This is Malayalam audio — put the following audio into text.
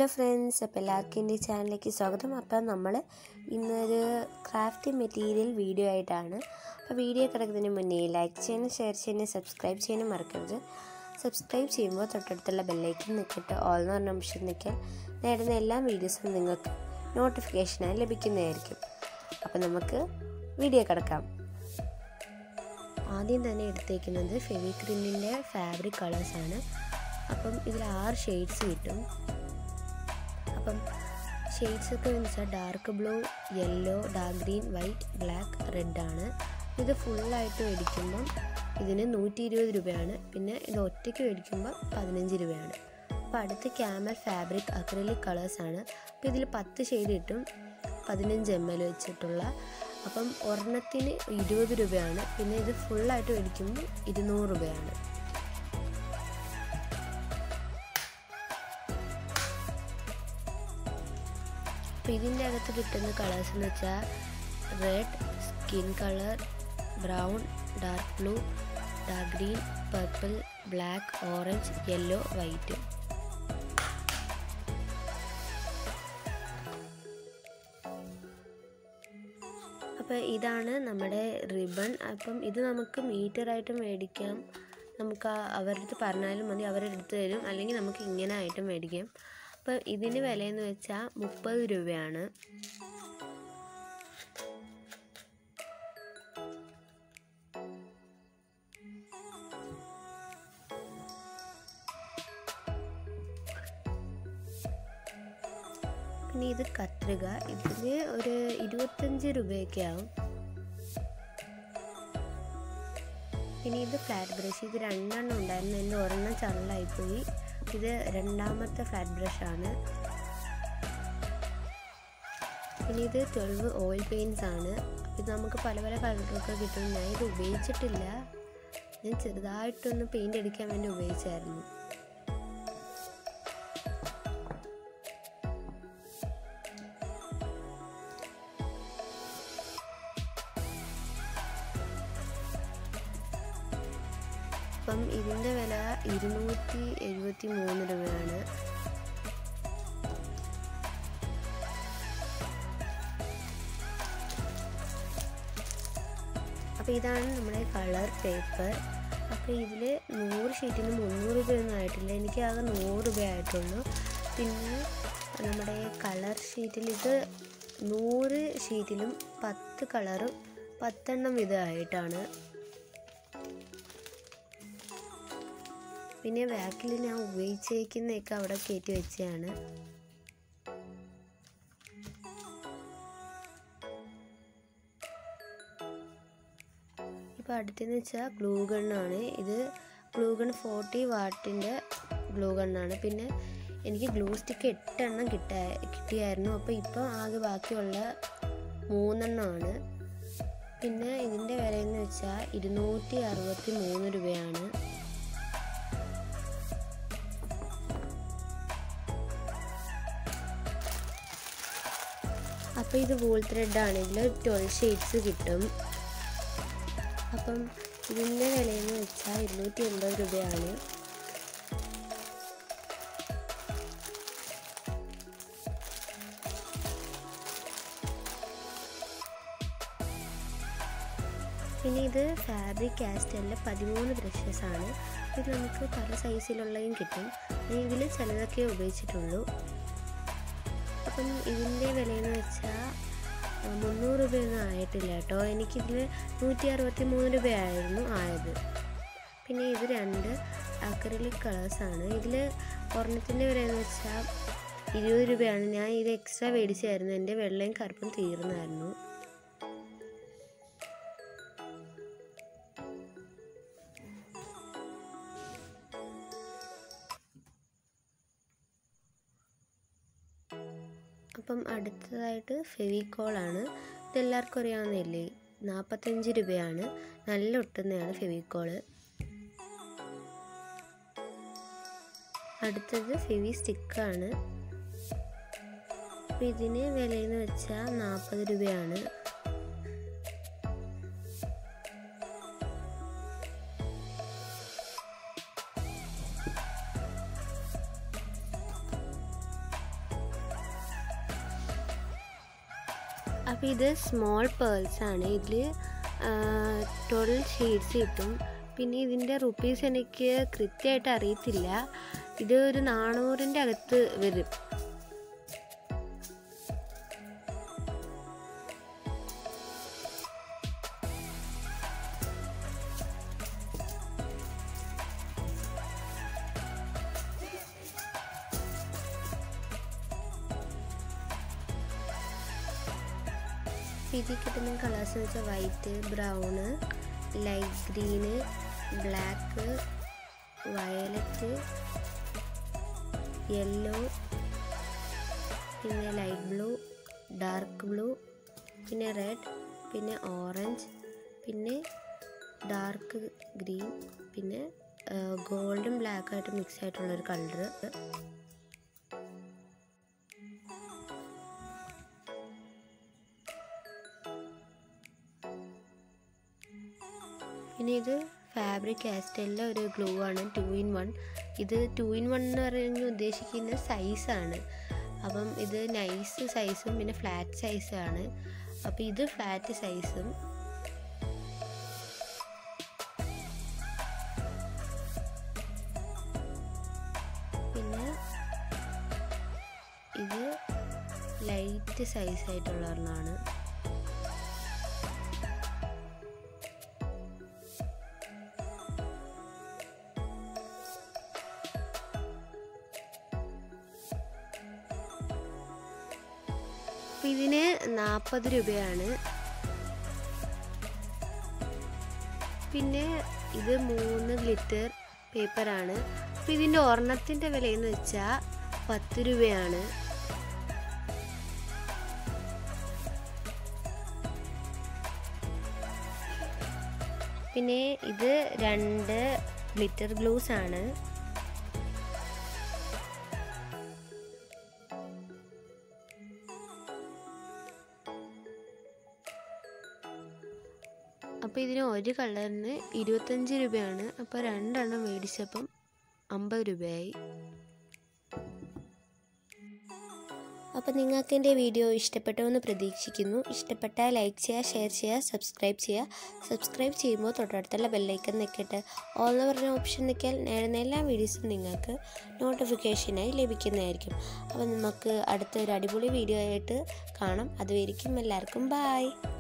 ഹലോ ഫ്രണ്ട്സ് അപ്പോൾ എല്ലാവർക്കും എൻ്റെ ഈ ചാനലിലേക്ക് സ്വാഗതം അപ്പം നമ്മൾ ഇന്നൊരു ക്രാഫ്റ്റ് മെറ്റീരിയൽ വീഡിയോ ആയിട്ടാണ് അപ്പോൾ വീഡിയോ കിടക്കുന്നതിന് മുന്നേ ലൈക്ക് ചെയ്യാനും ഷെയർ ചെയ്യാനും സബ്സ്ക്രൈബ് ചെയ്യാനും മറക്കരുത് സബ്സ്ക്രൈബ് ചെയ്യുമ്പോൾ തൊട്ടടുത്തുള്ള ബെല്ലൈക്കൻ നിൽക്കിട്ട് ഓൾ എന്ന് പറഞ്ഞ ഓപ്ഷൻ നിൽക്കാൻ നേടുന്ന എല്ലാ വീഡിയോസും നിങ്ങൾക്ക് നോട്ടിഫിക്കേഷനായി ലഭിക്കുന്നതായിരിക്കും അപ്പോൾ നമുക്ക് വീഡിയോ കിടക്കാം ആദ്യം തന്നെ എടുത്തേക്കുന്നത് ഫെവിക്രിലിൻ്റെ ഫാബ്രിക് കളേഴ്സാണ് അപ്പം ഇതിൽ ആറ് ഷെയ്ഡ്സ് കിട്ടും അപ്പം ഷെയ്ഡ്സ് ഒക്കെ എന്ന് വെച്ചാൽ dark blue yellow dark green white black red ആണ് ഇത് ഫുള്ളായിട്ട് മേടിക്കുമ്പം ഇതിന് നൂറ്റി ഇരുപത് രൂപയാണ് പിന്നെ ഇത് ഒറ്റയ്ക്ക് മേടിക്കുമ്പോൾ പതിനഞ്ച് രൂപയാണ് അപ്പോൾ അടുത്ത് ക്യാമൽ ഫാബ്രിക് അക്രലിക് കളേഴ്സാണ് അപ്പോൾ ഇതിൽ പത്ത് ഷെയ്ഡ് കിട്ടും പതിനഞ്ച് എം എൽ വെച്ചിട്ടുള്ള അപ്പം ഒരെണ്ണത്തിന് ഇരുപത് രൂപയാണ് പിന്നെ ഇത് ഫുള്ളായിട്ട് മേടിക്കുമ്പോൾ ഇരുന്നൂറ് രൂപയാണ് അപ്പോൾ ഇതിൻ്റെ അകത്ത് കിട്ടുന്ന കളേഴ്സ് എന്ന് വെച്ചാൽ red skin colour brown dark blue dark green purple black orange yellow white അപ്പോൾ ഇതാണ് നമ്മുടെ റിബൺ അപ്പം ഇത് നമുക്ക് മീറ്ററായിട്ട് മേടിക്കാം നമുക്ക് അവരുടെ അടുത്ത് പറഞ്ഞാലും മതി അവരുടെ അടുത്ത് തരും അല്ലെങ്കിൽ നമുക്ക് ഇങ്ങനെ ആയിട്ടും മേടിക്കാം അപ്പോൾ ഇതിന് വിലയെന്ന് വെച്ചാൽ മുപ്പത് രൂപയാണ് പിന്നെ ഇത് കത്രിക ഇതിന് ഒരു ഇരുപത്തഞ്ച് രൂപയൊക്കെ ആവും പിന്നെ ഇത് ഫ്ലാറ്റ് ബ്രഷ് ഇത് രണ്ടെണ്ണം ഉണ്ടായിരുന്നു എൻ്റെ ഒരെണ്ണം ചള്ളായിപ്പോയി ഇത് രണ്ടാമത്തെ ഫ്ലാറ്റ് ബ്രഷാണ് പിന്നെ ഇത് ട്വൽവ് ഓയിൽ പെയിൻസ് ആണ് ഇത് നമുക്ക് പല പല കളറൊക്കെ കിട്ടും ഞാൻ ഇത് ഉപയോഗിച്ചിട്ടില്ല ഞാൻ ചെറുതായിട്ടൊന്ന് പെയിൻ്റ് അടിക്കാൻ വേണ്ടി ഉപയോഗിച്ചായിരുന്നു അപ്പം ഇതിൻ്റെ വില ഇരുന്നൂറ്റി എഴുപത്തി മൂന്ന് രൂപയാണ് അപ്പോൾ ഇതാണ് നമ്മുടെ കളർ പേപ്പർ അപ്പോൾ ഇതിൽ നൂറ് ഷീറ്റിന് മുന്നൂറ് രൂപയൊന്നും ആയിട്ടില്ല എനിക്ക് ആകെ നൂറ് രൂപ ആയിട്ടുള്ളൂ പിന്നെ നമ്മുടെ കളർ ഷീറ്റിൽ ഇത് നൂറ് ഷീറ്റിലും പത്ത് കളറും പത്തെണ്ണം വിധമായിട്ടാണ് പിന്നെ ബാക്കിൽ ഞാൻ ഉപയോഗിച്ചേക്കുന്നതൊക്കെ അവിടെ കയറ്റി വെച്ചതാണ് ഇപ്പോൾ അടുത്തെന്ന് വെച്ചാൽ ഗ്ലൂ ഗണ്ണാണ് ഇത് ഗ്ലൂ ഗൺ ഫോർട്ടി വാട്ടിൻ്റെ ഗ്ലൂ ഗണ്ണാണ് പിന്നെ എനിക്ക് ഗ്ലൂ സ്റ്റിക്ക് എട്ടെണ്ണം കിട്ടാ കിട്ടിയായിരുന്നു അപ്പോൾ ഇപ്പോൾ ആകെ ബാക്കിയുള്ള മൂന്നെണ്ണമാണ് പിന്നെ ഇതിൻ്റെ വിലയെന്ന് വെച്ചാൽ ഇരുന്നൂറ്റി അറുപത്തി മൂന്ന് രൂപയാണ് അപ്പോൾ ഇത് വൂൾ ത്രെഡാണ് ഇതിൽ ട്വൽവ് ഷെയ്ഡ്സ് കിട്ടും അപ്പം ഇതിൻ്റെ വിലയെന്ന് വെച്ചാൽ ഇരുന്നൂറ്റി എൺപത് രൂപയാണ് പിന്നെ ഇത് ഫാബ്രിക് കാസ്റ്റലിലെ പതിമൂന്ന് ബ്രഷസ് ആണ് ഇത് നമുക്ക് പല സൈസിലുള്ളതും കിട്ടും ഇതിൽ ചിലതൊക്കെ ഉപയോഗിച്ചിട്ടുള്ളൂ അപ്പം ഇതിൻ്റെ വിലയെന്ന് വെച്ചാൽ മുന്നൂറ് രൂപയൊന്നും ആയിട്ടില്ല കേട്ടോ എനിക്കിതിൽ നൂറ്റി അറുപത്തി മൂന്ന് രൂപയായിരുന്നു ആയത് പിന്നെ ഇത് രണ്ട് അക്രലിക് കളേഴ്സാണ് ഇതിൽ ഒരെണ്ണത്തിൻ്റെ വിലയെന്ന് വെച്ചാൽ ഇരുപത് രൂപയാണ് ഞാൻ ഇത് എക്സ്ട്രാ മേടിച്ചായിരുന്നു എൻ്റെ വെള്ളയും കറുപ്പും തീർന്നായിരുന്നു അപ്പം അടുത്തതായിട്ട് ഫെവിക്കോളാണ് ഇതെല്ലാവർക്കും അറിയാവുന്നതല്ലേ നാൽപ്പത്തഞ്ച് രൂപയാണ് നല്ല ഒട്ടുന്നതാണ് ഫെവിക്കോള് അടുത്തത് ഫെവി സ്റ്റിക്കാണ് അപ്പം ഇതിന് വിലയെന്ന് വെച്ചാൽ നാൽപ്പത് രൂപയാണ് അപ്പോൾ ഇത് സ്മോൾ പേൾസ് ആണ് ഇതിൽ ട്വൽവ് ഷെയ്ഡ്സ് കിട്ടും പിന്നെ ഇതിൻ്റെ റുപ്പീസ് എനിക്ക് കൃത്യമായിട്ട് അറിയത്തില്ല ഇത് ഒരു നാനൂറിൻ്റെ അകത്ത് വരും ഇതിൽ കിട്ടുന്ന കളേഴ്സ് എന്ന് വെച്ചാൽ white brown light green black violet yellow പിന്നെ ലൈറ്റ് ബ്ലൂ ഡാർക്ക് ബ്ലൂ പിന്നെ റെഡ് പിന്നെ ഓറഞ്ച് പിന്നെ ഡാർക്ക് ഗ്രീൻ പിന്നെ ഗോൾഡും ബ്ലാക്കായിട്ട് മിക്സ് ആയിട്ടുള്ളൊരു കളറ് പിന്നെ ഇത് ഫാബ്രിക് കാസ്റ്റലിലെ ഒരു ഗ്ലൂ ആണ് ടു ഇൻ വൺ ഇത് ടു ഇൻ വൺ എന്ന് പറഞ്ഞ് ഉദ്ദേശിക്കുന്ന സൈസാണ് അപ്പം ഇത് നൈസ് സൈസും പിന്നെ ഫ്ലാറ്റ് സൈസാണ് അപ്പോൾ ഇത് ഫ്ലാറ്റ് സൈസും പിന്നെ ഇത് ലൈറ്റ് സൈസ് ആയിട്ടുള്ള ഒരെണ്ണമാണ് അപ്പം ഇതിന് നാൽപ്പത് രൂപയാണ് പിന്നെ ഇത് മൂന്ന് ഗ്ലിറ്റർ പേപ്പറാണ് അപ്പം ഇതിൻ്റെ ഒരെണ്ണത്തിൻ്റെ വിലയെന്ന് വെച്ചാൽ പത്ത് രൂപയാണ് പിന്നെ ഇത് രണ്ട് ഗ്ലിറ്റർ ഗ്ലൂസ് ആണ് അപ്പോൾ ഇതിന് ഒരു കളറിന് ഇരുപത്തഞ്ച് രൂപയാണ് അപ്പോൾ രണ്ടെണ്ണം മേടിച്ചപ്പം അമ്പത് രൂപയായി അപ്പോൾ നിങ്ങൾക്ക് എൻ്റെ വീഡിയോ ഇഷ്ടപ്പെട്ടോ എന്ന് പ്രതീക്ഷിക്കുന്നു ഇഷ്ടപ്പെട്ടാൽ ലൈക്ക് ചെയ്യുക ഷെയർ ചെയ്യുക സബ്സ്ക്രൈബ് ചെയ്യുക സബ്സ്ക്രൈബ് ചെയ്യുമ്പോൾ തൊട്ടടുത്തുള്ള ബെല്ലൈക്കൻ നിൽക്കട്ടെ ഓൾ എന്ന് പറഞ്ഞ ഓപ്ഷൻ നിൽക്കിയാൽ നേടുന്ന എല്ലാ വീഡിയോസും നിങ്ങൾക്ക് നോട്ടിഫിക്കേഷനായി ലഭിക്കുന്നതായിരിക്കും അപ്പോൾ നമുക്ക് അടുത്തൊരു അടിപൊളി വീഡിയോ ആയിട്ട് കാണാം അതുവരെയും എല്ലാവർക്കും ബായ്